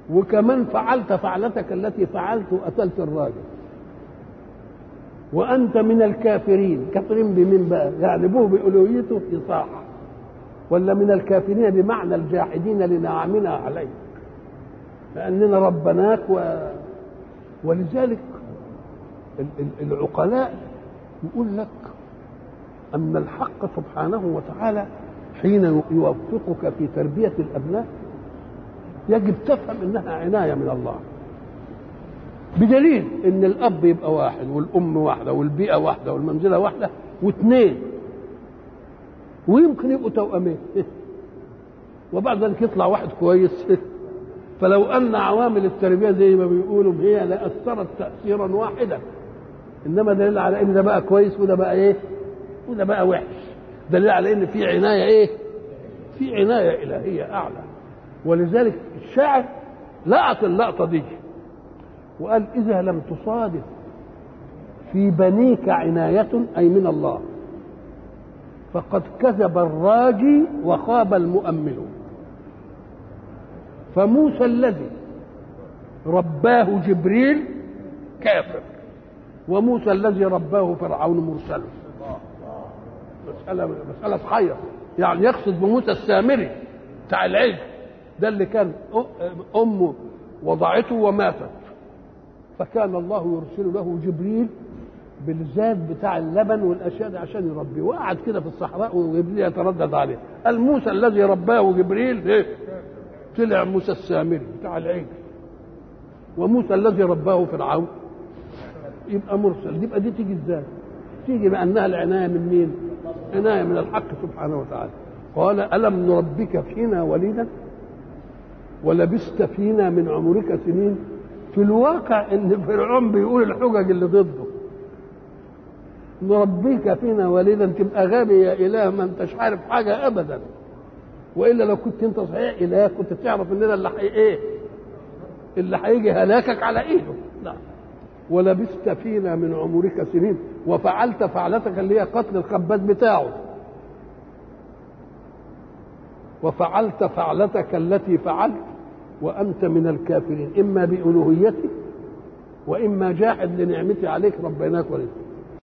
وكمان فعلت فعلتك التي فعلت وقتلت الراجل وانت من الكافرين كافرين بمين بقى يعني به بألوهيته يصاح ولا من الكافرين بمعنى الجاحدين لنعمنا عليك لأننا ربناك و... ولذلك العقلاء يقول لك أن الحق سبحانه وتعالى حين يوفقك في تربية الأبناء يجب تفهم انها عنايه من الله بدليل ان الاب يبقى واحد والام واحده والبيئه واحده والمنزله واحده واثنين ويمكن يبقوا توأمين وبعد ذلك يطلع واحد كويس فلو ان عوامل التربيه زي ما بيقولوا هي لاثرت تاثيرا واحدا انما دليل على ان ده بقى كويس وده بقى ايه وده بقى وحش دليل على ان في عنايه ايه في عنايه الهيه اعلى ولذلك الشاعر لقط اللقطه دي وقال اذا لم تصادف في بنيك عنايه اي من الله فقد كذب الراجي وخاب المؤمل فموسى الذي رباه جبريل كافر وموسى الذي رباه فرعون مرسل مسألة مسألة تحير يعني يقصد بموسى السامري بتاع العلم ده اللي كان امه وضعته وماتت فكان الله يرسل له جبريل بالزاد بتاع اللبن والاشياء دي عشان يربيه وقعد كده في الصحراء وجبريل يتردد عليه الموسى الذي رباه جبريل ايه طلع موسى السامري بتاع العجل وموسى الذي رباه فرعون يبقى مرسل يبقى دي تيجي ازاي تيجي بانها العنايه من مين عنايه من الحق سبحانه وتعالى قال الم نربك فينا وليدا ولبست فينا من عمرك سنين في الواقع ان فرعون بيقول الحجج اللي ضده نربيك فينا وليدا تبقى غبي يا اله ما انتش عارف حاجه ابدا والا لو كنت انت صحيح اله كنت تعرف ان ده اللي حي ايه اللي هيجي هلاكك على ايده لا ولبست فينا من عمرك سنين وفعلت فعلتك اللي هي قتل الخباز بتاعه وفعلت فعلتك التي فعلت وانت من الكافرين اما بالوهيتي واما جاحد لنعمتي عليك ربيناك وليك